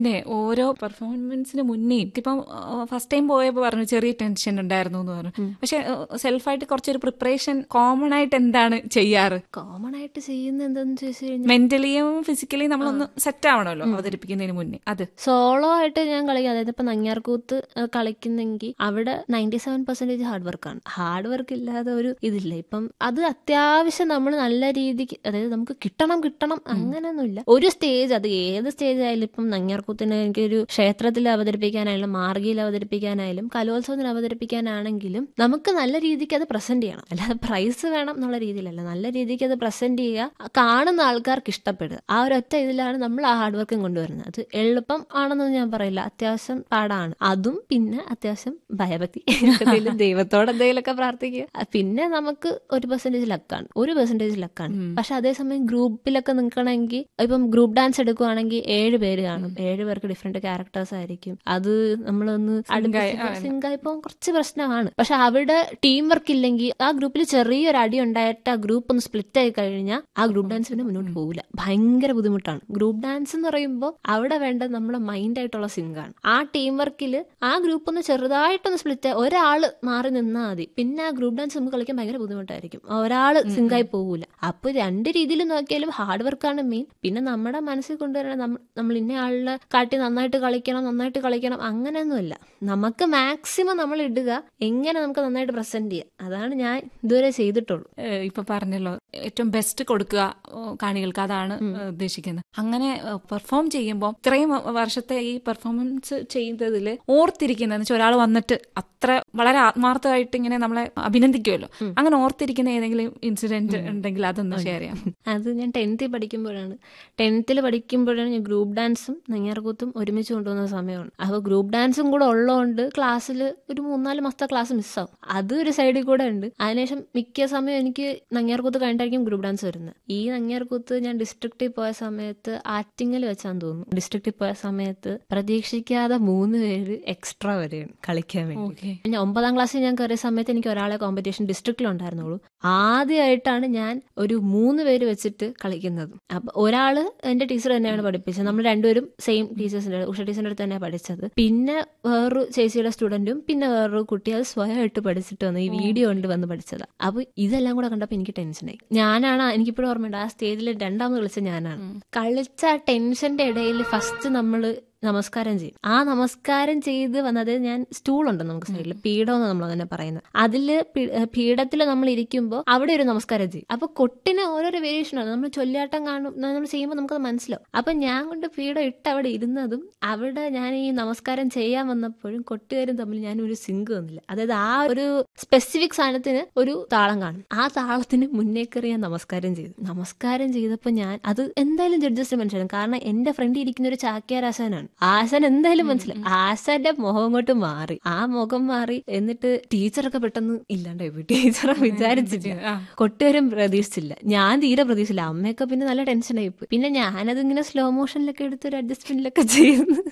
പിന്നെ ഓരോ പെർഫോമൻസിന് മുന്നേയും ഇപ്പം ഫസ്റ്റ് ടൈം പോയപ്പോൾ പറഞ്ഞു ചെറിയ ടെൻഷൻ ഉണ്ടായിരുന്നു എന്ന് പറഞ്ഞു പക്ഷെ സെൽഫായിട്ട് കുറച്ചൊരു പ്രിപ്പറേഷൻ കോമൺ ആയിട്ട് എന്താണ് ചെയ്യാറ് കോമൺ ആയിട്ട് ചെയ്യുന്ന എന്താന്ന് ചോദിച്ചു കഴിഞ്ഞാൽ മെന്റലിയും ഫിസിക്കലിയും നമ്മളൊന്ന് സെറ്റ് ആവണമല്ലോ അവതരിപ്പിക്കുന്നതിന് മുന്നേ അത് സോളോ ആയിട്ട് ഞാൻ കളിക്കും അതായത് ഇപ്പൊ നങ്ങ്യാർകൂത്ത് ഏഹ്, കളിക്കുന്നെങ്കിൽ അവിടെ നയൻറ്റി സെവൻ പെർസെന്റേജ് ഹാർഡ് വർക്കാണ് ഹാർഡ് വർക്ക് ഇല്ലാതെ ഒരു ഇതില്ല ഇപ്പം അത് അത്യാവശ്യം നമ്മൾ നല്ല രീതിക്ക് അതായത് നമുക്ക് കിട്ടണം കിട്ടണം അങ്ങനെയൊന്നുമില്ല ഒരു സ്റ്റേജ് അത് ഏത് സ്റ്റേജ് ആയാലും ഇപ്പം നങ്ങ്യാർകൂത്തിന് എനിക്കൊരു ക്ഷേത്രത്തിൽ അവതരിപ്പിക്കാനായാലും മാർഗിയിൽ അവതരിപ്പിക്കാനായാലും കലോത്സവത്തിന് അവതരിപ്പിക്കാനാണെങ്കിലും നമുക്ക് നല്ല രീതിക്ക് അത് പ്രസന്റ് ചെയ്യണം അല്ലാതെ പ്രൈസ് വേണം എന്നുള്ള രീതിയിലല്ല നല്ല രീതിക്ക് അത് പ്രസന്റ് ചെയ്യുക കാണുന്ന ആൾക്കാർക്ക് ഇഷ്ടപ്പെടുക ആ ഒരൊറ്റ ഇതിലാണ് നമ്മൾ ആ ഹാർഡ് വർക്കും കൊണ്ടുവരുന്നത് അത് എളുപ്പം ആണെന്നൊന്നും ഞാൻ പറയില്ല അത്യാവശ്യം പാടാണ് അതും പിന്നെ അത്യാവശ്യം ഭയഭക്തി എന്തെങ്കിലും ദൈവത്തോട് എന്തെങ്കിലുമൊക്കെ പ്രാർത്ഥിക്കുക ആ, പിന്നെ നമുക്ക് ഒരു പെർസെന്റേജ് ലക്കാണ് ഒരു പെർസെന്റേജ് ലക്കാണ് പക്ഷെ അതേസമയം ഗ്രൂപ്പിലൊക്കെ നിൽക്കണമെങ്കിൽ ഇപ്പം ഗ്രൂപ്പ് ഡാൻസ് എടുക്കുവാണെങ്കിൽ ഏഴ് പേര് കാണും ഏഴ് പേർക്ക് ഡിഫറെന്റ് ക്യാരക്ടേഴ്സ് ആയിരിക്കും അത് നമ്മളൊന്ന് സിങ്കായി പോകാൻ കുറച്ച് പ്രശ്നമാണ് പക്ഷെ അവിടെ ടീം വർക്ക് ഇല്ലെങ്കിൽ ആ ഗ്രൂപ്പിൽ ചെറിയൊരു അടി ഉണ്ടായിട്ട് ആ ഗ്രൂപ്പ് ഒന്ന് സ്പ്ലിറ്റ് ആയി കഴിഞ്ഞാൽ ആ ഗ്രൂപ്പ് ഡാൻസ് പിന്നെ മുന്നോട്ട് പോകില്ല ഭയങ്കര ബുദ്ധിമുട്ടാണ് ഗ്രൂപ്പ് ഡാൻസ് എന്ന് പറയുമ്പോൾ അവിടെ വേണ്ടത് നമ്മുടെ മൈൻഡ് ആയിട്ടുള്ള സിങ്കാണ് ആ ടീം വർക്കിൽ ആ ഗ്രൂപ്പ് ഒന്ന് ചെറുതായിട്ടൊന്ന് സ്പ്ലിറ്റ് ഒരാള് മാറി നിന്നാൽ മതി പിന്നെ ആ ഗ്രൂപ്പ് ഡാൻസ് നമുക്ക് കളിക്കാൻ ഭയങ്കര ബുദ്ധിമുട്ടായിരിക്കും ഒരാള് സിങ്കായി പോകൂല അപ്പൊ രണ്ട് രീതിയിൽ നോക്കിയാലും ഹാർഡ് വർക്കാണ് മെയിൻ പിന്നെ നമ്മുടെ മനസ്സിൽ കൊണ്ടുവരണം നമ്മ- നമ്മൾ ഇന്ന ആളിനെ കാട്ടി നന്നായിട്ട് കളിക്കണം നന്നായിട്ട് കളിക്കണം അങ്ങനെയൊന്നുമില്ല നമുക്ക് മാക്സിമം നമ്മൾ ഇടുക എങ്ങനെ നമുക്ക് നന്നായിട്ട് പ്രസന്റ് ചെയ്യാം അതാണ് ഞാൻ ഇതുവരെ ചെയ്തിട്ടുള്ളൂ ഏഹ് ഇപ്പൊ പറഞ്ഞല്ലോ ഏറ്റവും ബെസ്റ്റ് കൊടുക്കുക ഓ, കാണികൾക്ക് അതാണ് ഏഹ് ഉദ്ദേശിക്കുന്നത് അങ്ങനെ പെർഫോം ചെയ്യുമ്പോൾ ഇത്രയും വർഷത്തെ ഈ പെർഫോമൻസ് ചെയ്തതിൽ ഓർത്തിരിക്കുന്ന വെച്ചാൽ ഒരാൾ വന്നിട്ട് അത്ര വളരെ ആത്മാർത്ഥമായിട്ട് ഇങ്ങനെ നമ്മളെ അഭിനന്ദിക്കുമല്ലോ അങ്ങനെ ഓർത്തിരിക്കുന്ന ഏതെങ്കിലും ഇൻസിഡന്റ് ഉണ്ടെങ്കിൽ അതൊന്ന് ഷെയർ ചെയ്യാം അത് ഞാൻ ടെൻത്തിൽ പഠിക്കുമ്പോഴാണ് ടെൻത്തിൽ പഠിക്കുമ്പോഴാണ് ഞാൻ ഗ്രൂപ്പ് ഡാൻസും നെയ്യാർകൂത്തും ഒരുമിച്ച് കൊണ്ടുവന്ന സമയമാണ് അപ്പോൾ ഗ്രൂപ്പ് ഡാൻസും കൂടെ ഉള്ളതുകൊണ്ട് ക്ലാസ്സിൽ ഒരു മൂന്നാല് മാസത്തെ ക്ലാസ് മിസ്സാവും അത് ഒരു സൈഡിൽ കൂടെ ഉണ്ട് അതിനുശേഷം മിക്ക സമയം എനിക്ക് നങ്ങ്യാർകൂത്ത് കഴിഞ്ഞിട്ടായിരിക്കും ഗ്രൂപ്പ് ഡാൻസ് വരുന്നത് ഈ നങ്ങ്യാർകൂത്ത് ഞാൻ ഡിസ്ട്രിക്റ്റിൽ പോയ സമയത്ത് ആറ്റിങ്ങൽ വെച്ചാന്ന് തോന്നുന്നു ഡിസ്ട്രിക്റ്റിൽ പോയ സമയത്ത് പ്രതീക്ഷിക്കാതെ മൂന്ന് പേര് എക്സ്ട്രാ വരെയാണ് കളിക്കാൻ വേണ്ടി ഓക്കെ പിന്നെ ഒമ്പതാം ക്ലാസ്സിൽ ഞാൻ കയറിയ സമയത്ത് എനിക്ക് ഒരാളെ കോമ്പറ്റീഷൻ ഡിസ്ട്രിക്റ്റിലുണ്ടായിരുന്നുള്ളൂ ആദ്യമായിട്ടാണ് ഞാൻ ഒരു മൂന്ന് പേര് വെച്ചിട്ട് കളിക്കുന്നത് അപ്പൊ ഒരാള് എന്റെ ടീച്ചർ തന്നെയാണ് പഠിപ്പിച്ചത് നമ്മൾ രണ്ടുപേരും സെയിം ടീച്ചേഴ്സിന്റെ ഉഷ ടീച്ചറിന്റെ അടുത്ത് തന്നെയാണ് പഠിച്ചത് പിന്നെ വേറൊരു ചേച്ചിയുടെ സ്റ്റുഡന്റും പിന്നെ വേറൊരു കുട്ടി അത് സ്വയമായിട്ട് പഠിച്ചിട്ട് വന്നു ഈ വീഡിയോ കൊണ്ട് വന്ന് പഠിച്ചത് അപ്പൊ ഇതെല്ലാം കൂടെ കണ്ടപ്പോ എനിക്ക് ടെൻഷനായി ഞാനാണ് എനിക്കിപ്പോഴും ഓർമ്മയുണ്ട് ആ സ്റ്റേജിൽ രണ്ടാമത് കളിച്ച ഞാനാണ് കളിച്ച ആ ടെൻഷന്റെ ഇടയിൽ ഫസ്റ്റ് നമ്മള് നമസ്കാരം ചെയ്യും ആ നമസ്കാരം ചെയ്ത് വന്നത് ഞാൻ സ്റ്റൂൾ ഉണ്ട് നമുക്ക് സൈഡിൽ പീഠം എന്ന് നമ്മൾ അതിനെ പറയുന്നത് അതില് പീഠത്തിൽ നമ്മൾ ഇരിക്കുമ്പോൾ അവിടെ ഒരു നമസ്കാരം ചെയ്യും അപ്പൊ കൊട്ടിന് ഓരോരോ വേരിയേഷൻ ആണ് നമ്മൾ ചൊല്ലാട്ടം കാണും നമ്മൾ ചെയ്യുമ്പോൾ നമുക്കത് മനസ്സിലാവും അപ്പൊ ഞാൻ കൊണ്ട് പീഠം ഇട്ട് അവിടെ ഇരുന്നതും അവിടെ ഞാൻ ഈ നമസ്കാരം ചെയ്യാൻ വന്നപ്പോഴും കൊട്ടുകാരും തമ്മിൽ ഞാൻ ഒരു സിങ്ക് വന്നില്ല അതായത് ആ ഒരു സ്പെസിഫിക് സാധനത്തിന് ഒരു താളം കാണും ആ താളത്തിന് മുന്നേ കയറി ഞാൻ നമസ്കാരം ചെയ്തു നമസ്കാരം ചെയ്തപ്പോൾ ഞാൻ അത് എന്തായാലും ജഡ്ജസിന് മനസ്സിലാവും കാരണം എന്റെ ഫ്രണ്ട് ഇരിക്കുന്ന ഒരു ചാക്യാരാശാനാണ് ആശാൻ എന്തായാലും മനസ്സിലായി ആശാന്റെ മുഖം അങ്ങോട്ട് മാറി ആ മുഖം മാറി എന്നിട്ട് ടീച്ചറൊക്കെ പെട്ടെന്ന് ഇല്ലാണ്ടായി പോയി ടീച്ചറെ വിചാരിച്ചില്ല ആ. കൊട്ടുകാരും പ്രതീക്ഷിച്ചില്ല ഞാൻ തീരെ പ്രതീക്ഷിച്ചില്ല അമ്മയൊക്കെ പിന്നെ നല്ല ടെൻഷനായി പോയി പിന്നെ ഞാനത് ഇങ്ങനെ സ്ലോ മോഷനിലൊക്കെ എടുത്ത് ഒരു അഡ്ജസ്റ്റ്മെന്റിലൊക്കെ ചെയ്യുന്നു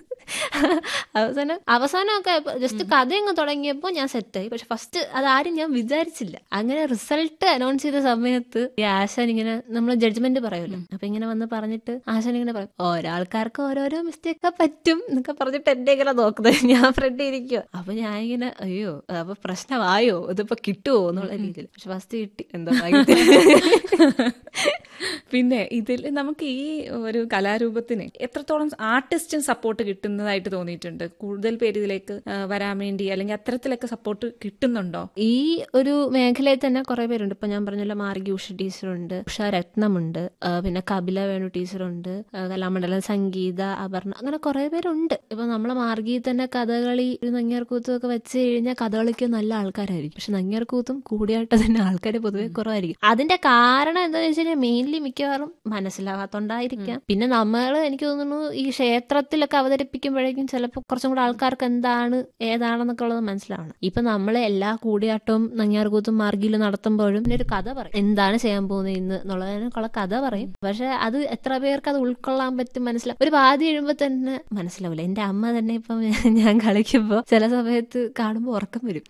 അവസാനം അവസാനമൊക്കെ ജസ്റ്റ് കഥ അങ്ങ് തുടങ്ങിയപ്പോൾ ഞാൻ സെറ്റായി പക്ഷെ ഫസ്റ്റ് അതാരും ഞാൻ വിചാരിച്ചില്ല അങ്ങനെ റിസൾട്ട് അനൗൺസ് ചെയ്ത സമയത്ത് ഈ ആശാൻ ഇങ്ങനെ നമ്മൾ ജഡ്ജ്മെന്റ് പറയുമല്ലോ അപ്പൊ ഇങ്ങനെ വന്ന് പറഞ്ഞിട്ട് ആശാൻ ഇങ്ങനെ പറയും ഓരോൾക്കാർക്ക് ഓരോരോ മിസ്റ്റേക്ക് പറ്റും എന്നൊക്കെ പറഞ്ഞിട്ട് എന്റെ ഇങ്ങനെ നോക്കുന്നത് ഞാൻ ഫ്രണ്ട് ഇരിക്കുക അപ്പൊ ഞാൻ ഇങ്ങനെ അയ്യോ അപ്പൊ പ്രശ്നമായോ ഇതിപ്പോ കിട്ടുമോ എന്നുള്ള രീതിയിൽ പക്ഷെ ഫസ്റ്റ് കിട്ടി എന്താ പിന്നെ ഇതിൽ നമുക്ക് ഈ ഒരു കലാരൂപത്തിന് എത്രത്തോളം ആർട്ടിസ്റ്റും സപ്പോർട്ട് കിട്ടുന്നതായിട്ട് തോന്നിയിട്ടുണ്ട് കൂടുതൽ പേര് ഇതിലേക്ക് ആ, വരാൻ വേണ്ടി അല്ലെങ്കിൽ അത്തരത്തിലൊക്കെ സപ്പോർട്ട് കിട്ടുന്നുണ്ടോ ഈ ഒരു മേഖലയിൽ തന്നെ കുറെ പേരുണ്ട് ഇപ്പൊ ഞാൻ പറഞ്ഞല്ലോ മാർഗി ഉഷ ടീച്ചറുണ്ട് ഉഷ രത്നമുണ്ട് ആ, പിന്നെ കപില വേണു ടീച്ചറുണ്ട് ആ, കലാമണ്ഡലം സംഗീത അപർണ അങ്ങനെ കുറെ പേരുണ്ട് ഇപ്പൊ നമ്മളെ മാർഗിയിൽ തന്നെ കഥകളി ഒരു നങ്ങ്യാർകൂത്തും ഒക്കെ വെച്ച് കഴിഞ്ഞാൽ കഥകളിക്ക് നല്ല ആൾക്കാരായിരിക്കും പക്ഷെ നങ്ങ്യാർകൂത്തും കൂടിയായിട്ട് തന്നെ ആൾക്കാർ പൊതുവെ കുറവായിരിക്കും അതിന്റെ കാരണം എന്താണെന്ന് വെച്ച് കഴിഞ്ഞാൽ മെയിൻലി മിക്കവാറും മനസ്സിലാകാത്തോണ്ടായിരിക്കാം പിന്നെ നമ്മൾ എനിക്ക് തോന്നുന്നു ഈ ക്ഷേത്രത്തിലൊക്കെ അവതരിപ്പിക്കുന്ന അവതരിപ്പിക്കുമ്പോഴേക്കും ചിലപ്പോൾ കുറച്ചും കൂടെ ആൾക്കാർക്ക് എന്താണ് ഏതാണെന്നൊക്കെ ഉള്ളത് മനസ്സിലാവണം ഇപ്പൊ നമ്മൾ എല്ലാ കൂടിയാട്ടവും നങ്ങിയാർകൂത്തും മാർഗിയിലും നടത്തുമ്പോഴും പിന്നെ ഒരു കഥ പറയും എന്താണ് ചെയ്യാൻ പോകുന്നത് ഇന്ന് എന്നുള്ളതിനൊക്കെയുള്ള കഥ പറയും പക്ഷെ അത് എത്ര പേർക്ക് അത് ഉൾക്കൊള്ളാൻ പറ്റും മനസ്സിലാവും ഒരു പാതി കഴിയുമ്പോൾ തന്നെ മനസ്സിലാവില്ല എന്റെ അമ്മ തന്നെ ഇപ്പം ഞാൻ കളിക്കുമ്പോ ചില സമയത്ത് കാണുമ്പോൾ ഉറക്കം വരും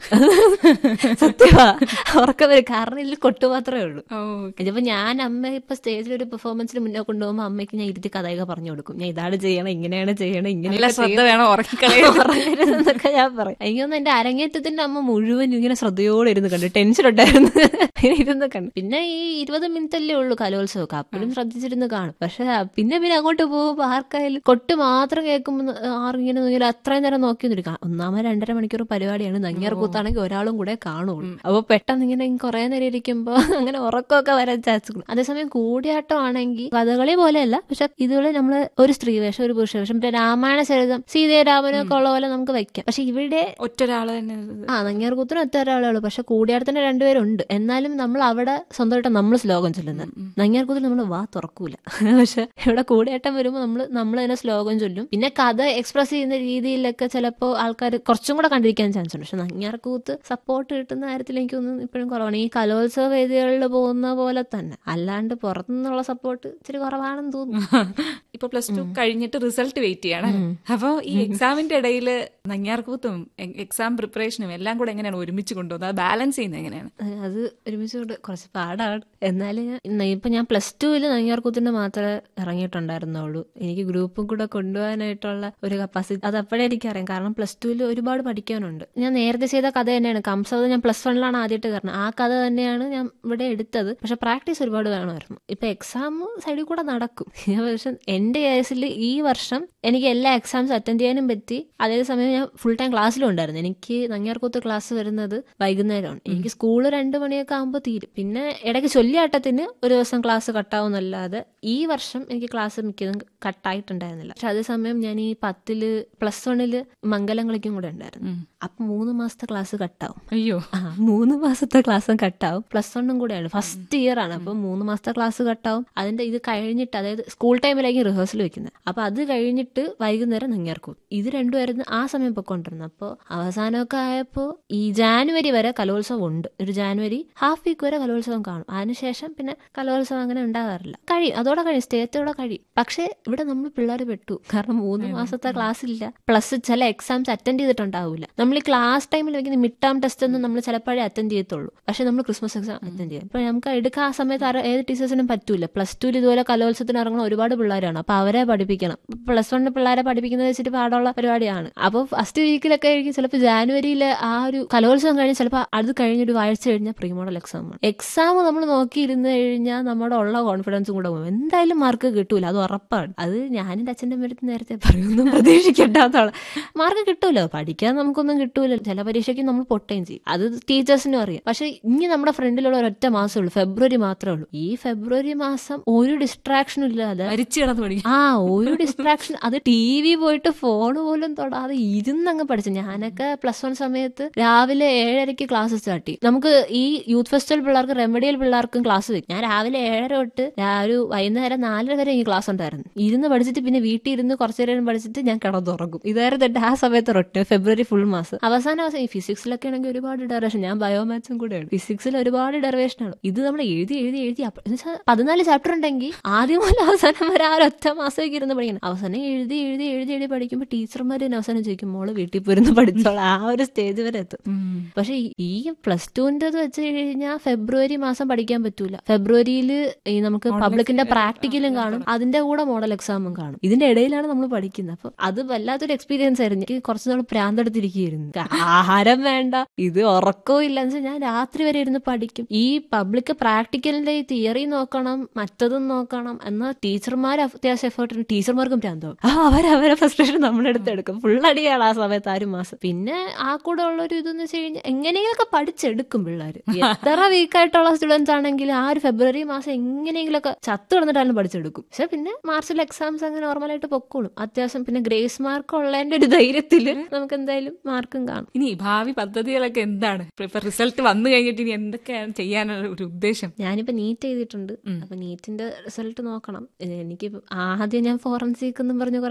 സത്യമാ ഉറക്കം വരും കാരണം ഇതിൽ കൊട്ടു മാത്രമേ ഉള്ളൂ ഓ ഇതിപ്പോ ഞാൻ അമ്മ ഇപ്പൊ സ്റ്റേജിൽ ഒരു പെർഫോമൻസിന് മുന്നേ കൊണ്ടുപോകുമ്പോൾ അമ്മയ്ക്ക് ഞാൻ ഇരുത്തി കഥയൊക്കെ പറഞ്ഞു കൊടുക്കും ഞാൻ ഇതാണ് ചെയ്യണം ഇങ്ങനെയാണ് ചെയ്യണം നല്ല ഇങ്ങനെ ശ്രദ്ധ വേണം ഉറക്കിക്കളയാൻ എന്നൊക്കെ ഞാൻ പറയും എനിക്ക് തോന്നുന്നു എന്റെ അരങ്ങേറ്റത്തിന്റെ അമ്മ മുഴുവൻ ഇങ്ങനെ ശ്രദ്ധയോടെ ഇരുന്ന് കണ്ടു ടെൻഷൻ ഉണ്ടായിരുന്നു ഇങ്ങനെ ഇരുന്ന് കണ്ടു പിന്നെ ഈ ഇരുപത് മിനിറ്റ് അല്ലേ ഉള്ളൂ കലോത്സവമൊക്കെ അപ്പോഴും ശ്രദ്ധിച്ചിരുന്ന് കാണും പക്ഷെ പിന്നെ പിന്നെ അങ്ങോട്ട് പോകുമ്പോൾ ആർക്കായാലും കൊട്ട് മാത്രം കേൾക്കുമ്പോൾ ആറിങ്ങനെ ഇങ്ങനെ അത്രയും നേരം നോക്കി നിൽക്കാം ഒന്നാമത് രണ്ടര മണിക്കൂർ പരിപാടിയാണ് നങ്ങിയാർ കൂത്താണെങ്കിൽ ഒരാളും കൂടെ കാണുള്ളൂ അപ്പോൾ പെട്ടെന്ന് ഇങ്ങനെ കുറെ നേരം ഇരിക്കുമ്പോൾ അങ്ങനെ ഉറക്കമൊക്കെ വരാൻ ചാൻസ് കൂടും അതേസമയം കൂടിയാട്ടം ആണെങ്കിൽ കഥകളി പോലെയല്ല പക്ഷെ ഇതുപോലെ നമ്മൾ ഒരു സ്ത്രീ വേഷം ഒരു പുരുഷ വേഷം പിന്നെ രാമായണ ചരിതം സീതയെ രാമനും ഒക്കെ ഉള്ള പോലെ നമുക്ക് വെക്കാം പക്ഷെ ഇവിടെ ഒറ്റൊരാള് തന്നെ ഇത്. ആ നങ്ങിയാർ കൂത്തിനും ഒറ്റ ഒരാളേ ഉള്ളൂ പക്ഷെ കൂടിയാട്ടത്തിന് രണ്ടുപേരുണ്ട് എന്നാലും നമ്മൾ അവിടെ സ്വന്തമായിട്ട് നമ്മൾ ശ്ലോകം ചൊല്ലുന്നത് നങ്ങിയാർ കൂത്തിൽ നമ്മൾ വാ തുറക്കൂല പക്ഷെ ഇവിടെ കൂടിയാട്ടം വരുമ്പോൾ നമ്മൾ നമ്മൾ തന്നെ ശ്ലോകം ചൊല്ലും പിന്നെ കഥ എക്സ്പ്രസ് ചെയ്യുന്ന രീതിയിലൊക്കെ ചിലപ്പോൾ ആൾക്കാർ കുറച്ചും കൂടെ കണ്ടിരിക്കാൻ ചാൻസ് ഉണ്ട് പക്ഷെ നങ്ങിയാർ കൂത്ത് സപ്പോർട്ട് കിട്ടുന്ന കാര്യത്തിൽ എനിക്കൊന്നും ഇപ്പോഴും കുറവാണ് ഈ കലോത്സവ വേദികളിൽ പോകുന്ന പോലെ തന്നെ അല്ലാണ്ട് പുറത്തുനിന്നുള്ള സപ്പോർട്ട് ഇച്ചിരി കുറവാണെന്ന് തോന്നുന്നു ഇപ്പൊ പ്ലസ് ടു കഴിഞ്ഞിട്ട് റിസൾട്ട് വെയിറ്റ് ചെയ്യാണ് അപ്പൊ ഈ എക്സാമിന്റെ ഇടയിൽ നങ്ങിയാർകൂത്തും എക്സാം പ്രിപ്പറേഷനും എല്ലാം കൂടെ എങ്ങനെയാണ് ഒരുമിച്ച് കൊണ്ടുപോകുന്നത് അത് ബാലൻസ് ചെയ്യുന്നത് എങ്ങനെയാണ് അത് ഒരുമിച്ച് കൊണ്ട് കുറച്ച് പാടാണ് എന്നാലും ഞാൻ ഇന്ന് ഇപ്പൊ ഞാൻ പ്ലസ് ടുവിൽ നങ്ങിയാർകൂത്തിന് മാത്രമേ ഇറങ്ങിയിട്ടുണ്ടായിരുന്നുള്ളൂ എനിക്ക് ഗ്രൂപ്പും കൂടെ കൊണ്ടുപോകാനായിട്ടുള്ള ഒരു കപ്പാസിറ്റി അത് അപ്പോഴേ എനിക്കറിയാം കാരണം പ്ലസ് ടുവിൽ ഒരുപാട് പഠിക്കാനുണ്ട് ഞാൻ നേരത്തെ ചെയ്ത കഥ തന്നെയാണ് കംസത് ഞാൻ പ്ലസ് വണ്ണിലാണ് ആദ്യമായിട്ട് കയറുന്നത് ആ കഥ തന്നെയാണ് ഞാൻ ഇവിടെ എടുത്തത് പക്ഷെ പ്രാക്ടീസ് ഒരുപാട് വേണമായിരുന്നു ഇപ്പൊ എക്സാം സൈഡിൽ കൂടെ നടക്കും പക്ഷെ എന്റെ കേസിൽ ഈ വർഷം എനിക്ക് എല്ലാ എക്സാംസ് അറ്റൻഡ് ചെയ്യാനും പറ്റി അതേ സമയം ഞാൻ ഫുൾ ടൈം ക്ലാസ്സിലും ഉണ്ടായിരുന്നു എനിക്ക് നങ്ങിയാർകൂത്ത് ക്ലാസ് വരുന്നത് വൈകുന്നേരമാണ് എനിക്ക് സ്കൂള് രണ്ട് മണിയൊക്കെ ആകുമ്പോൾ തീരും പിന്നെ ഇടയ്ക്ക് ചൊല്ലിയാട്ടത്തിന് ഒരു ദിവസം ക്ലാസ് കട്ടാവുന്നല്ലാതെ ഈ വർഷം എനിക്ക് ക്ലാസ് മിക്കതും കട്ടായിട്ടുണ്ടായിരുന്നില്ല പക്ഷെ അതേസമയം ഞാൻ ഈ പത്തില് പ്ലസ് വണ്ണില് മംഗലം കളിക്കും കൂടെ ഉണ്ടായിരുന്നു അപ്പൊ മൂന്ന് മാസത്തെ ക്ലാസ് കട്ടാവും അയ്യോ ആ മൂന്ന് മാസത്തെ ക്ലാസ്സും കട്ടാവും പ്ലസ് വണ്ണും കൂടെയാണ് ഫസ്റ്റ് ഇയർ ആണ് അപ്പൊ മൂന്ന് മാസത്തെ ക്ലാസ് കട്ടാവും അതിന്റെ ഇത് കഴിഞ്ഞിട്ട് അതായത് സ്കൂൾ ടൈമിലായിരിക്കും റിഹേഴ്സൽ വെക്കുന്നത് അപ്പൊ അത് കഴിഞ്ഞിട്ട് വൈകുന്നേരം നങ്ങിയാർക്കും ഇത് രണ്ടുമായിരുന്നു ആ സമയം പൊക്കോണ്ടിരുന്നത് അപ്പോൾ അവസാനമൊക്കെ ആയപ്പോൾ ഈ ജാനുവരി വരെ കലോത്സവം ഉണ്ട് ഒരു ജാനുവരി ഹാഫ് വീക്ക് വരെ കലോത്സവം കാണും അതിനുശേഷം പിന്നെ കലോത്സവം അങ്ങനെ ഉണ്ടാകാറില്ല കഴിയും അതോടെ കഴിയും സ്റ്റേറ്റോടെ കഴിയും പക്ഷേ ഇവിടെ നമ്മൾ പിള്ളേർ പെട്ടു കാരണം മൂന്ന് മാസത്തെ ക്ലാസ് ഇല്ല പ്ലസ് ചില എക്സാംസ് അറ്റൻഡ് ചെയ്തിട്ടുണ്ടാവില്ല നമ്മൾ ഈ ക്ലാസ് ടൈമിൽ വെക്കുന്ന മിഡ് ടേം ടെസ്റ്റ് ഒന്നും നമ്മൾ ചിലപ്പോഴേ അറ്റൻഡ് ചെയ്യത്തുള്ളൂ പക്ഷെ നമ്മൾ ക്രിസ്മസ് എക്സാം അറ്റൻഡ് ചെയ്യും അപ്പൊ നമുക്ക് എടുക്കാൻ ആ സമയത്ത് ആരോ- ഏത് ടീച്ചേഴ്സിനും പറ്റൂല പ്ലസ് ടുവിൽ ഇതുപോലെ കലോത്സവത്തിന് ഇറങ്ങുന്ന ഒരുപാട് പിള്ളേരാണ് അപ്പൊ അവരെ പഠിപ്പിക്കണം പ്ലസ് വണ്ണിന് പിള്ളേരെ പഠിപ്പിക്കുന്നത് വെച്ചിട്ട് പാടുള്ള പരിപാടിയാണ് അപ്പോൾ ഫസ്റ്റ് വീക്കിലൊക്കെ ആയിരിക്കും ചിലപ്പോൾ ജാനുവരിയിൽ ആ ഒരു കലോത്സവം കഴിഞ്ഞ് ചിലപ്പോൾ അത് കഴിഞ്ഞൊരു ആഴ്ച കഴിഞ്ഞാൽ പ്രീ മോഡൽ എക്സാം ആണ് എക്സാം നമ്മൾ നോക്കിയിരുന്ന് കഴിഞ്ഞാൽ നമ്മുടെ ഉള്ള കോൺഫിഡൻസും കൂടെ പോകും എന്തായാലും മാർക്ക് കിട്ടൂല അത് ഉറപ്പാണ് അത് ഞാൻ എൻ്റെ അച്ഛൻ്റെ അടുത്ത് നേരത്തെ പറയുന്നു പ്രതീക്ഷിക്കേണ്ടാത്തോളം മാർക്ക് കിട്ടൂല പഠിക്കാൻ നമുക്കൊന്നും കിട്ടൂല ചില പരീക്ഷയ്ക്ക് നമ്മൾ പൊട്ടുകയും ചെയ്യും അത് ടീച്ചേഴ്സിനും അറിയാം പക്ഷെ ഇനി നമ്മുടെ ഫ്രണ്ടിലുള്ള ഒരൊറ്റ മാസമേ ഉള്ളൂ ഫെബ്രുവരി മാത്രമേ ഉള്ളൂ ഈ ഫെബ്രുവരി മാസം ഒരു ഡിസ്ട്രാക്ഷനും ഇല്ലാതെ മരിച്ചു കിടന്ന് പഠിക്കും ആ ഒരു ഡിസ്ട്രാക്ഷൻ അത് ടി വി പോയിട്ട് ഫോൺ പോലും തൊടാതെ ഇരുന്നങ്ങ് പഠിച്ചു ഞാനൊക്കെ പ്ലസ് വൺ സമയത്ത് രാവിലെ ഏഴരയ്ക്ക് ക്ലാസ് സ്റ്റാർട്ട് ചെയ്യും നമുക്ക് ഈ യൂത്ത് ഫെസ്റ്റിവൽ പിള്ളേർക്ക് റെമഡിയൽ പിള്ളേർക്കും ക്ലാസ് വയ്ക്കും ഞാൻ രാവിലെ ഏഴര തൊട്ട് രാ- ഒരു വൈകുന്നേരം നാലര വരെ ഈ ക്ലാസ് ഉണ്ടായിരുന്നു ഇരുന്ന് പഠിച്ചിട്ട് പിന്നെ വീട്ടിൽ ഇരുന്ന് കുറച്ചു നേരം പഠിച്ചിട്ട് ഞാൻ കിടന്നുറങ്ങും ഇതായിരുന്നു എന്റെ ആ സമയത്ത് റൊട്ട് ഫെബ്രുവരി ഫുൾ മാസം അവസാന മാസം ഈ ഫിസിക്സിലൊക്കെ ആണെങ്കിൽ ഒരുപാട് ഡെറിവേഷൻ ഞാൻ ബയോമാത്സും കൂടെയാണ് ഫിസിക്സിൽ ഒരുപാട് ഡെറിവേഷൻ ആണ് ഇത് നമ്മൾ എഴുതി എഴുതി എഴുതി അപ്പ- എന്ന് വെച്ചാൽ പതിനാല് ചാപ്റ്റർ ഉണ്ടെങ്കിൽ ആദ്യം മുതൽ അവസാനം വരെ ആ ഒറ്റ മാസമൊക്കെ ഇരുന്ന് പഠിക്കണം അവസാനം എഴുതി എഴുതി എഴുതി എഴുതി പഠിക്കുമ്പോൾ ടീച്ചർമാർ തന്നെ അവസാനം ചോദിക്കും മോള് വീട്ടിൽ പോയിരുന്ന് പഠിച്ചോളാം ആ ഒരു സ്റ്റേജ് വരെ എത്തും പക്ഷെ ഈ- ഈ പ്ലസ് ടുവിന്റെ വെച്ച് കഴിഞ്ഞാൽ ഫെബ്രുവരി മാസം പഠിക്കാൻ പറ്റൂല ഫെബ്രുവരിയിൽ ഈ നമുക്ക് പബ്ലിക്കിന്റെ പ്രാക്ടിക്കലും കാണും അതിന്റെ കൂടെ മോഡൽ എക്സാമും കാണും ഇതിന്റെ ഇടയിലാണ് നമ്മൾ പഠിക്കുന്നത് അപ്പൊ അത് വല്ലാത്തൊരു എക്സ്പീരിയൻസ് ആയിരുന്നു എനിക്ക് കുറച്ച് നാൾ പ്രാന്തെടുത്തിരിക്കുകയായിരുന്നു ആഹാരം വേണ്ട ഇത് ഉറക്കവും ഇല്ല എന്ന് വെച്ചാൽ ഞാൻ രാത്രി വരെ ഇരുന്ന് പഠിക്കും ഈ പബ്ലിക് പ്രാക്ടിക്കലിന്റെ ഈ തിയറി നോക്കണം മറ്റതും നോക്കണം എന്നാൽ ടീച്ചർമാർ അത്യാവശ്യം എഫേർട്ട് ടീച്ചർമാർക്കും പ്രാന്തവും ആ അവരവരെ ഫ്രസ്ട്രേഷൻ നമ്മുടെ അടുത്ത് എടുക്കും ഫുൾ അടിയാണ് ആ സമയത്ത് ആ ഒരു മാസം പിന്നെ ആ കൂടെ ഉള്ള ഒരു ഇതെന്ന് വെച്ച് കഴിഞ്ഞാൽ എങ്ങനെയെങ്കിലൊക്കെ പഠിച്ചെടുക്കും പിള്ളേർ എത്ര വീക്കായിട്ടുള്ള സ്റ്റുഡൻസ് ആണെങ്കിൽ ആ ഒരു ഫെബ്രുവരി മാസം എങ്ങനെയെങ്കിലൊക്കെ ചത്തു കിടന്നിട്ടാലും പഠിച്ചെടുക്കും പക്ഷെ പിന്നെ മാർച്ചിൽ എക്സാംസ് അങ്ങനെ നോർമലായിട്ട് പൊക്കോളും അത്യാവശ്യം പിന്നെ ഗ്രേസ് മാർക്ക് ഉള്ളതിന്റെ ഒരു ധൈര്യത്തില് നമുക്ക് എന്തായാലും മാർക്കും കാണും ഇനി ഭാവി പദ്ധതികളൊക്കെ എന്താണ് ഇപ്പൊ- ഇപ്പൊ റിസൾട്ട് വന്നു കഴിഞ്ഞിട്ട് ഇനി എന്തൊക്കെയാണ് ചെയ്യാനുള്ള ഒരു ഉദ്ദേശം ഞാനിപ്പോ നീറ്റ് ചെയ്തിട്ടുണ്ട് അപ്പൊ നീറ്റിന്റെ റിസൾട്ട് നോക്കണം ഏ, എനിക്ക് ആദ്യം ഞാൻ ഫോറൻസിക് എന്നും പറഞ്ഞ് കുറെ നാൾ നടന്നു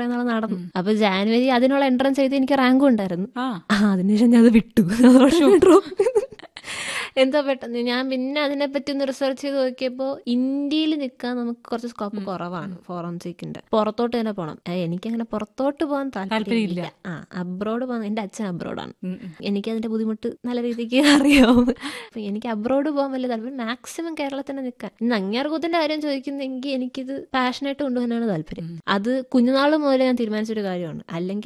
അപ്പൊ ജാനുവരി അതിനുള്ള എൻട്രൻസ് എഴുതി എനിക്ക് റാങ്കും ഉണ്ടായിരുന്നു ആ ആ അതിനുശേഷം ഞാൻ അത് വിട്ടു അതോടെ drop ചെയ്തു. എന്താ പെട്ടെന്ന് ഞാൻ പിന്നെ അതിനെപ്പറ്റി ഒന്ന് റിസർച്ച് ചെയ്ത് നോക്കിയപ്പോൾ ഇന്ത്യയിൽ നിൽക്കാൻ നമുക്ക് കുറച്ച് സ്കോപ്പ് കുറവാണ് ഫോറൻസിക്കിന്റെ പുറത്തോട്ട് തന്നെ പോകണം ഏ, എനിക്കങ്ങനെ പുറത്തോട്ട് പോകാൻ താല്പര്യമില്ല ആ അബ്രോഡ് പോകാൻ എൻ്റെ അച്ഛൻ അബ്രോഡാണ് ഉം, ഉം. എനിക്ക് അതിന്റെ ബുദ്ധിമുട്ട് നല്ല രീതിക്ക് അറിയാവും അപ്പൊ എനിക്ക് അബ്രോഡ് പോകാൻ വലിയ താല്പര്യം മാക്സിമം കേരളത്തിൽ തന്നെ നിൽക്കാൻ ഇന്ന് അങ്ങാർകൂത്തിന്റെ കാര്യം ചോദിക്കുന്നെങ്കിൽ എനിക്കിത് പാഷനായിട്ട് കൊണ്ടുപോകാനാണ് താല്പര്യം അത് കുഞ്ഞുനാൾ മുതലേ ഞാൻ തീരുമാനിച്ചൊരു കാര്യമാണ് അല്ലെങ്കിൽ